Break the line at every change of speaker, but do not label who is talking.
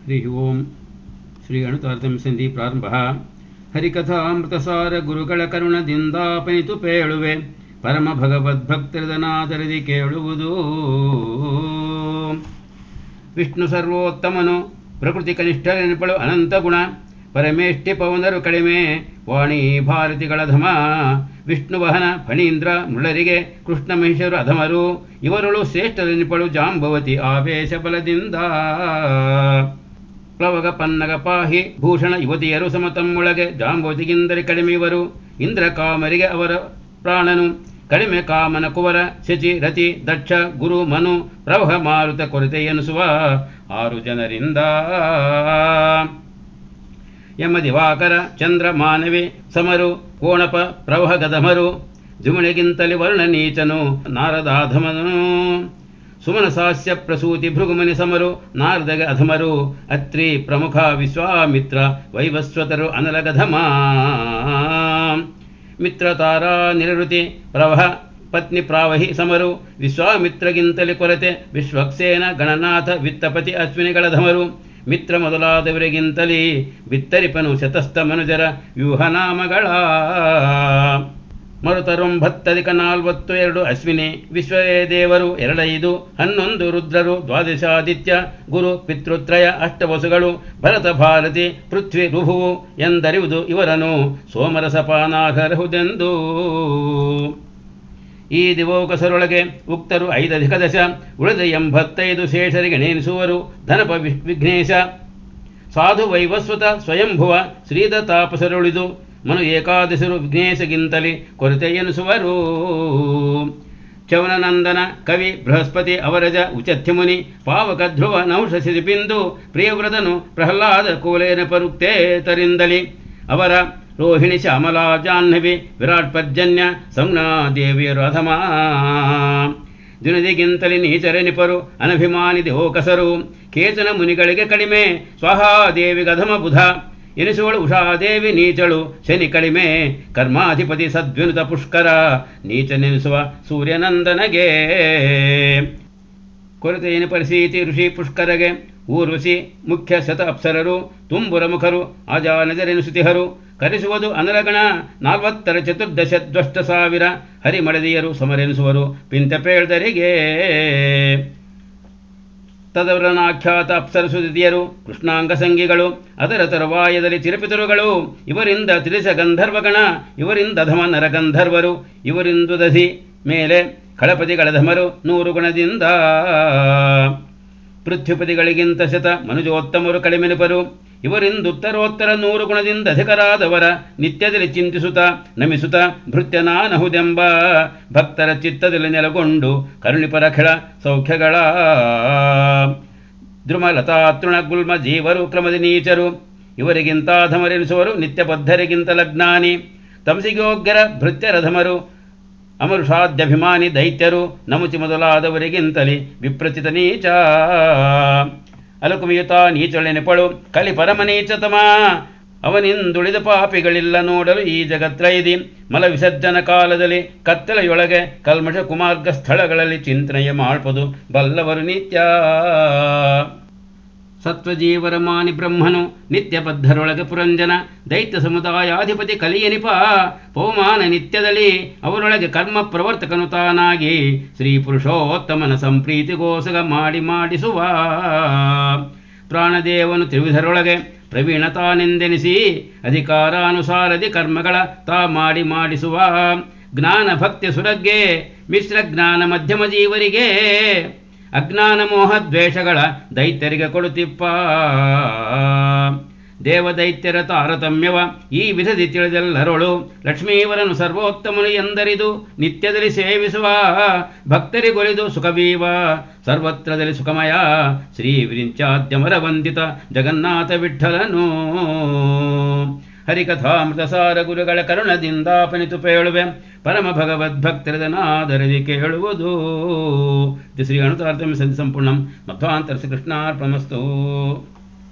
ಹರಿ ಓಂ ಶ್ರೀ ಅಣುತಾರತಮ್ಯ ಸಂಧಿ ಪ್ರಾರಂಭ ಹರಿಕಥಾಮೃತಸಾರ ಗುರುಗಳ ಕರುಣದಿಂದಾಪನಿತು ಪೇಳುವೆ ಪರಮ ಭಗವದ್ಭಕ್ತರದನಾದರದಿ ಕೇಳುವುದು ವಿಷ್ಣು ಸರ್ವೋತ್ತಮನು ಪ್ರಕೃತಿ ಕನಿಷ್ಠ ನೆನಪಳು ಅನಂತ ಗುಣ ಪರಮೇಷ್ಠಿ ಪವನರು ಕಡಿಮೆ ವಾಣಿ ಭಾರತಿಗಳ ಧಮ ವಿಷ್ಣು ವಹನ ಫಣೀಂದ್ರ ಮೃಳರಿಗೆ ಕೃಷ್ಣ ಮಹಿಷರು ಅಧಮರು ಇವರುಳು ಶ್ರೇಷ್ಠರೆನಿಪಳು ಜಾಂಬವತಿ ಆವೇಶ ಬಲದಿಂದ ಪ್ಲವಗ ಪನ್ನಗ ಪಾಹಿ ಭೂಷಣ ಯುವತಿಯರು ಸಮತಮ್ಮೊಳಗೆ ಜಾಂಬವತಿಗಿಂದರೆ ಕಡಿಮೆ ಇವರು ಇಂದ್ರ ಕಾಮರಿಗೆ ಅವರ ಪ್ರಾಣನು ಕಡಿಮೆ ಕಾಮನ ಕುವರ ಶಚಿ ರತಿ ದಕ್ಷ ಗುರು ಮನು ಪ್ರವಹ ಮಾರುತ ಕೊರತೆ ಎನಿಸುವ ಆರು ಜನರಿಂದ ಯಮ ದಿವಾಕರ ಚಂದ್ರ ಮಾನವಿ ಸಮರು ಕೋಣಪ ಪ್ರವಹ ಗದಮರು ಜುಮಣೆಗಿಂತಲಿ ವರ್ಣ ನೀಚನು ನಾರದಾಧಮನು ಸುಮನ ಸಾಸ್ಯ ಪ್ರಸೂತಿ ಭೃಗುಮನಿ ಸಮರು ನಾರದಗ ಅಧಮರು ಅತ್ರಿ ಪ್ರಮುಖ ವಿಶ್ವಾಮಿತ್ರ ವೈವಸ್ವತರು ಅನಲಗಧಮ ಮಿತ್ರ ತಾರಾ ನಿರೃತಿ ಪ್ರವಹ ಪತ್ನಿ ಪ್ರಾವಹಿ ಸಮರು ವಿಶ್ವಾಮಿತ್ರಗಿಂತಲಿ ಕೊರತೆ ವಿಶ್ವಕ್ಸೇನ ಗಣನಾಥ ವಿತ್ತಪತಿ ಅಶ್ವಿನಿಗಳ ಧಮರು ಮಿತ್ರ ಮೊದಲಾದವರಿಗಿಂತಲೇ ಬಿತ್ತರಿಪನು ಶತಸ್ಥ ಮನುಜರ ವ್ಯೂಹನಾಮಗಳ ಮರುತರೊಂಬತ್ತಧಿಕ ನಾಲ್ವತ್ತು ಎರಡು ಅಶ್ವಿನಿ ವಿಶ್ವೇ ದೇವರು ಎರಡೈದು ಹನ್ನೊಂದು ರುದ್ರರು ದ್ವಾದಶಾದಿತ್ಯ ಗುರು ಪಿತೃತ್ರಯ ಅಷ್ಟವಸುಗಳು ಭರತ ಭಾರತಿ ಪೃಥ್ವಿ ರುಭುವು ಎಂದರಿವುದು ಇವರನು ಸೋಮರಸಪಾನಾಗರಹುದೆಂದು ಈ ದಿವೋಕಸರೊಳಗೆ ಉಕ್ತರು ಐದಧಿಕ ದಶ ಉಳಿದ ಎಂಬತ್ತೈದು ಶೇಷರಿಗೆ ನೇಮಿಸುವರು ಧನಪ ವಿಘ್ನೇಶ ಸಾಧು ವೈವಸ್ವತ ಸ್ವಯಂಭುವ ಶ್ರೀದ ತಾಪಸರುಳಿದು ಮನು ಏಕಾದಶರು ವಿಘ್ನೇಶಗಿಂತಲೇ ಕೊರತೆ ಎನಿಸುವರು ಚವನನಂದನ ಕವಿ ಬೃಹಸ್ಪತಿ ಅವರಜ ಉಚಥ್ಯಮುನಿ ಪಾವಕ ಧ್ರುವ ನೌಷ ಸಿರಿಪಿಂದು ಪ್ರಿಯವ್ರತನು ಪ್ರಹ್ಲಾದ ಕೋಲೇನ ಪರುಕ್ತೇ ತರಿಂದಲಿ ಅವರ ರೋಹಿಣಿ ಶ್ಯಾಮಲಾ ಜಾಹ್ನವಿ ವಿರಾಟ್ ಪರ್ಜನ್ಯ ಸಂಜ್ಞಾ ದೇವಿಯರು ಅಧಮ ದಿನದಿಗಿಂತಲಿ ನೀಚರೆನಿಪರು ಅನಭಿಮಾನಿ ದೇವೋಕಸರು ಕೇಚನ ಮುನಿಗಳಿಗೆ ಕಡಿಮೆ ಸ್ವಹಾದೇವಿಗಧಮ ಬುಧ ಎನಿಸುವಳು ಉಷಾದೇವಿ ನೀಚಳು ಶನಿ ಕಡಿಮೆ ಕರ್ಮಾಧಿಪತಿ ಸದ್ವಿನುತ ಪುಷ್ಕರ ನೀಚನೆನಿಸುವ ಸೂರ್ಯನಂದನಗೆ ಕೊರತೆಯನ್ನು ಪರಿಸೀತಿ ಋಷಿ ಪುಷ್ಕರಗೆ ಊರ್ವಶಿ ಮುಖ್ಯ ಶತ ಅಪ್ಸರರು ತುಂಬುರ ಮುಖರು ಅಜಾನಜರೆನಿಸುತಿಹರು ಕರೆಸುವುದು ಅನಲಗಣ ನಾಲ್ವತ್ತರ ಚತುರ್ದಶ ದ್ವಷ್ಟ ಸಾವಿರ ಹರಿಮಡದಿಯರು ಸಮರೆನಿಸುವರು ಪಿಂತಪೇಳ್ದರಿಗೆ ತದವರನಾಖ್ಯಾತ ಅಪ್ಸರಸುದಿಯರು ಕೃಷ್ಣಾಂಗ ಸಂಗಿಗಳು ಅದರ ತರುವಾಯದಲ್ಲಿ ಚಿರಪಿತರುಗಳು ಇವರಿಂದ ತ್ರಿಸ ಗಂಧರ್ವಗಣ ಇವರಿಂದ ಧಮ ನರಗಂಧರ್ವರು ಇವರಿಂದು ದಧಿ ಮೇಲೆ ಕಳಪತಿಗಳ ಧಮರು ನೂರು ಗುಣದಿಂದ ಪೃಥ್ವಿಪತಿಗಳಿಗಿಂತ ಶತ ಮನುಜೋತ್ತಮರು ಕಡಿಮೆನುಪರು ಇವರಿಂದ ಉತ್ತರೋತ್ತರ ನೂರು ಗುಣದಿಂದ ಅಧಿಕರಾದವರ ನಿತ್ಯದಲ್ಲಿ ಚಿಂತಿಸುತ್ತ ನಮಿಸುತ್ತ ಭೃತ್ಯನಾನಹುದೆಂಬ ಭಕ್ತರ ಚಿತ್ತದಲ್ಲಿ ನೆಲಗೊಂಡು ಕರುಣಿಪರ ಖೆಳ ಸೌಖ್ಯಗಳ ದ್ರುಮಲತಾ ತೃಣ ಗುಲ್ಮ ಜೀವರು ಕ್ರಮದಿ ನೀಚರು ಇವರಿಗಿಂತ ಧಮರೆನಿಸುವರು ನಿತ್ಯಬದ್ಧರಿಗಿಂತ ಲಗ್ನಾನಿ ತಮಸಿಗೋಗ್ಯರ ಭೃತ್ಯರಧಮರು ಅಮರುಷಾದ್ಯಭಿಮಾನಿ ದೈತ್ಯರು ನಮುಚಿ ಮೊದಲಾದವರಿಗಿಂತಲೇ ವಿಪ್ರಚಿತ ನೀಚ ಅಲಕುಮಿಯುತ ನೀಚಳೆನೆಪಳು ಕಲಿ ಪರಮನೀಚತಮ ಅವನಿಂದುಳಿದ ಪಾಪಿಗಳಿಲ್ಲ ನೋಡಲು ಈ ಜಗತ್ರೈದಿ ಮಲ ವಿಸರ್ಜನ ಕಾಲದಲ್ಲಿ ಕತ್ತಲೆಯೊಳಗೆ ಕಲ್ಮಷ ಕುಮಾರ್ಗ ಸ್ಥಳಗಳಲ್ಲಿ ಚಿಂತನೆಯ ಮಾಡ್ಪದು ಬಲ್ಲವರು ನಿತ್ಯ ಸತ್ವಜೀವರ ಮಾನಿ ಬ್ರಹ್ಮನು ನಿತ್ಯ ಬದ್ಧರೊಳಗೆ ಪುರಂಜನ ದೈತ್ಯ ಸಮುದಾಯಾಧಿಪತಿ ಕಲಿಯನಿಪ ಪೌಮಾನ ನಿತ್ಯದಲ್ಲಿ ಅವರೊಳಗೆ ಕರ್ಮ ಪ್ರವರ್ತಕನು ತಾನಾಗಿ ಶ್ರೀ ಪುರುಷೋತ್ತಮನ ಸಂಪ್ರೀತಿಗೋಸಗ ಮಾಡಿ ಮಾಡಿಸುವ ಪ್ರಾಣದೇವನು ತ್ರಿವಿಧರೊಳಗೆ ಪ್ರವೀಣ ತಾನೆಂದೆನಿಸಿ ಅಧಿಕಾರಾನುಸಾರದಿ ಕರ್ಮಗಳ ತಾ ಮಾಡಿ ಮಾಡಿಸುವ ಜ್ಞಾನ ಭಕ್ತಿ ಸುರಗ್ಗೆ ಮಿಶ್ರ ಜ್ಞಾನ ಮಧ್ಯಮ ಜೀವರಿಗೆ ಅಜ್ಞಾನ ಮೋಹ ದ್ವೇಷಗಳ ದೈತ್ಯರಿಗೆ ಕೊಡುತ್ತಿಪ್ಪ ದೇವದೈತ್ಯರ ತಾರತಮ್ಯವ ಈ ವಿಧದಿ ತಿಳಿದೆಲ್ಲರೊಳು ಲಕ್ಷ್ಮೀವರನು ಸರ್ವೋತ್ತಮನು ಎಂದರಿದು ನಿತ್ಯದಲ್ಲಿ ಸೇವಿಸುವ ಭಕ್ತರಿಗೊಲಿದು ಸುಖವೀವ ಸರ್ವತ್ರದಲ್ಲಿ ಸುಖಮಯ ಶ್ರೀ ವಿರಿಂಚಾದ್ಯಮರ ವಂದಿತ ಜಗನ್ನಾಥ ವಿಠಲನು ಹರಿಕಥಾಮೃತಸಾರ ಗುರುಗಳ ಕರುಣದಿಂದಾಪನಿತು ಪೇಳುವೆ ಪರಮ ಭಗವದ್ಭಕ್ತರದನಾದರದಿ ಕೇಳುವುದು ಇದು ಶ್ರೀ ಅಣುತಾರ್ಥಮ್ಯ ಸಂಧಿ ಸಂಪೂರ್ಣಂ ಮಧ್ವಾಂತರ ಶ್ರೀ ಕೃಷ್ಣಾರ್ಪಣಮಸ್ತು